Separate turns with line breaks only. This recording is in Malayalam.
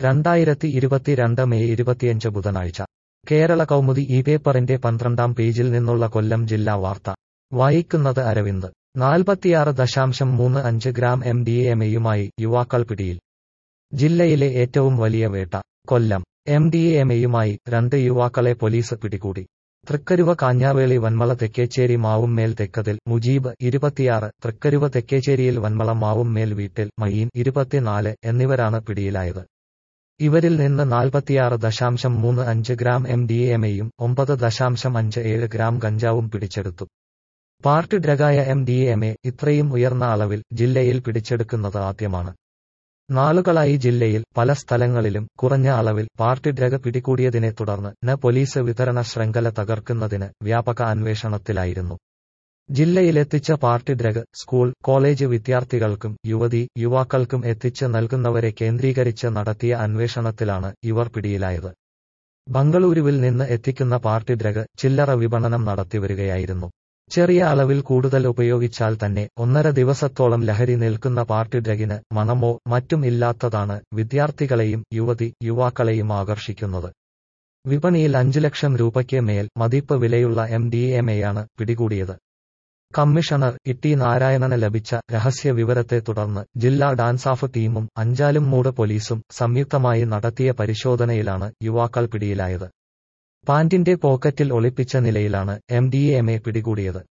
രണ്ടായിരത്തി ഇരുപത്തിരണ്ട് മെയ് ഇരുപത്തിയഞ്ച് ബുധനാഴ്ച കേരള കൗമുദി ഈ പേപ്പറിന്റെ പന്ത്രണ്ടാം പേജിൽ നിന്നുള്ള കൊല്ലം ജില്ലാ വാർത്ത വായിക്കുന്നത് അരവിന്ദ് നാൽപ്പത്തിയാറ് ദശാംശം മൂന്ന് അഞ്ച് ഗ്രാം എം ഡി എമയുമായി യുവാക്കൾ പിടിയിൽ ജില്ലയിലെ ഏറ്റവും വലിയ വേട്ട കൊല്ലം എം ഡി എമയുമായി രണ്ട് യുവാക്കളെ പോലീസ് പിടികൂടി തൃക്കരുവ കാഞ്ഞാവേളി വന്മള തെക്കേച്ചേരി മാവുമ്മേൽ തെക്കതിൽ മുജീബ് ഇരുപത്തിയാറ് തൃക്കരുവ തെക്കേച്ചേരിയിൽ വന്മള മാവുമ്മേൽ വീട്ടിൽ മയീൻ ഇരുപത്തിനാല് എന്നിവരാണ് പിടിയിലായത് ഇവരിൽ നിന്ന് നാൽപ്പത്തിയാറ് ദശാംശം മൂന്ന് അഞ്ച് ഗ്രാം എം ഡി എമയും ഒമ്പത് ദശാംശം അഞ്ച് ഏഴ് ഗ്രാം ഗഞ്ചാവും പിടിച്ചെടുത്തു പാർട്ടി ഡ്രഗായ എം ഡി എം എ ഇത്രയും ഉയർന്ന അളവിൽ ജില്ലയിൽ പിടിച്ചെടുക്കുന്നത് ആദ്യമാണ് നാളുകളായി ജില്ലയിൽ പല സ്ഥലങ്ങളിലും കുറഞ്ഞ അളവിൽ പാർട്ടി ഡ്രഗ് പിടികൂടിയതിനെ തുടർന്ന് ന പോലീസ് വിതരണ ശൃംഖല തകർക്കുന്നതിന് വ്യാപക അന്വേഷണത്തിലായിരുന്നു ജില്ലയിലെത്തിച്ച പാർട്ടി ഡ്രഗ് സ്കൂൾ കോളേജ് വിദ്യാർത്ഥികൾക്കും യുവതി യുവാക്കൾക്കും എത്തിച്ച് നൽകുന്നവരെ കേന്ദ്രീകരിച്ച് നടത്തിയ അന്വേഷണത്തിലാണ് ഇവർ പിടിയിലായത് ബംഗളൂരുവിൽ നിന്ന് എത്തിക്കുന്ന പാർട്ടി ഡ്രഗ് ചില്ലറ വിപണനം നടത്തിവരികയായിരുന്നു ചെറിയ അളവിൽ കൂടുതൽ ഉപയോഗിച്ചാൽ തന്നെ ഒന്നര ദിവസത്തോളം ലഹരി നിൽക്കുന്ന പാർട്ടി ഡ്രഗിന് മണമോ മറ്റും ഇല്ലാത്തതാണ് വിദ്യാർത്ഥികളെയും യുവതി യുവാക്കളെയും ആകർഷിക്കുന്നത് വിപണിയിൽ അഞ്ചു ലക്ഷം രൂപയ്ക്ക് മേൽ മതിപ്പ് വിലയുള്ള എം ഡി എം എയാണ് പിടികൂടിയത് കമ്മീഷണർ ഇ നാരായണന് ലഭിച്ച രഹസ്യ വിവരത്തെ തുടർന്ന് ജില്ലാ ഡാൻസാഫ് ടീമും അഞ്ചാലും മൂട് പോലീസും സംയുക്തമായി നടത്തിയ പരിശോധനയിലാണ് യുവാക്കൾ പിടിയിലായത് പാന്റിന്റെ പോക്കറ്റിൽ ഒളിപ്പിച്ച നിലയിലാണ് എം ഡി എം എ പിടികൂടിയത്